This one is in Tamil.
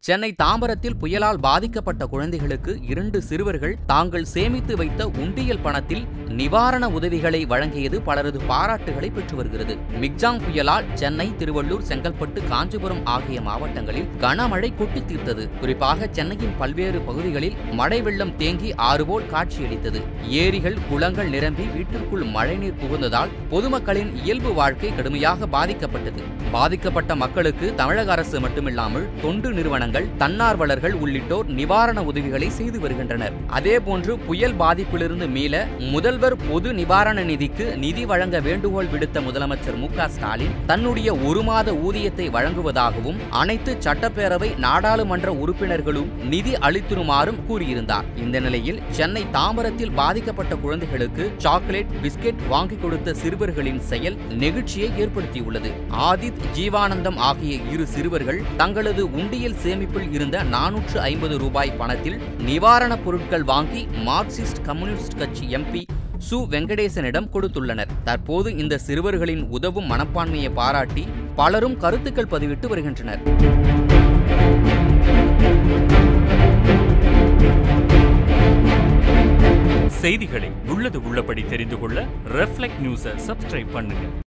சென்னை தாம்பரத்தில் புயலால் பாதிக்கப்பட்ட குழந்தைகளுக்கு இரண்டு சிறுவர்கள் தாங்கள் சேமித்து வைத்த உண்டியல் பணத்தில் நிவாரண உதவிகளை வழங்கியது பலரது பாராட்டுகளை பெற்று வருகிறது மிக்ஜாங் புயலால் சென்னை திருவள்ளூர் செங்கல்பட்டு காஞ்சிபுரம் ஆகிய மாவட்டங்களில் கனமழை கொட்டி தீர்த்தது குறிப்பாக சென்னையின் பல்வேறு பகுதிகளில் மழை வெள்ளம் தேங்கி ஆறுபோல் காட்சியளித்தது ஏரிகள் குளங்கள் நிரம்பி வீட்டிற்குள் மழைநீர் புகுந்ததால் பொதுமக்களின் இயல்பு வாழ்க்கை கடுமையாக பாதிக்கப்பட்டது பாதிக்கப்பட்ட மக்களுக்கு தமிழக அரசு மட்டுமில்லாமல் தொண்டு நிறுவனங்கள் தன்னார்வலர்கள் உள்ளிட்டோர் நிவாரண உதவிகளை செய்து வருகின்றனர் அதேபோன்று புயல் பாதிப்பிலிருந்து மீள முதல்வர் பொது நிவாரண நிதிக்கு நிதி வழங்க வேண்டுகோள் விடுத்த முதலமைச்சர் மு க ஸ்டாலின் தன்னுடைய ஒரு மாத ஊதியத்தை வழங்குவதாகவும் அனைத்து சட்டப்பேரவை நாடாளுமன்ற உறுப்பினர்களும் நிதி அளித்திருமாறும் கூறியிருந்தார் இந்த நிலையில் சென்னை தாம்பரத்தில் பாதிக்கப்பட்ட குழந்தைகளுக்கு சாக்லேட் பிஸ்கெட் வாங்கி கொடுத்த சிறுவர்களின் செயல் நெகிழ்ச்சியை ஏற்படுத்தியுள்ளது ஆதித் ஜீவானந்தம் ஆகிய இரு சிறுவர்கள் தங்களது உண்டியல் சேமிப்பில் இருந்த நானூற்று ஐம்பது ரூபாய் பணத்தில் நிவாரணப் பொருட்கள் வாங்கி மார்க்சிஸ்ட் கம்யூனிஸ்ட் கட்சி எம்பி சு வெங்கடேசனிடம் கொடுத்துள்ளனர் தற்போது இந்த சிறுவர்களின் உதவும் மனப்பான்மையை பாராட்டி பலரும் கருத்துக்கள் பதிவிட்டு வருகின்றனர் செய்திகளை உள்ளது உள்ளபடி தெரிந்து கொள்ள ரெஃப்ளெக்ட் நியூஸை சப்ஸ்கிரைப் பண்ணுங்க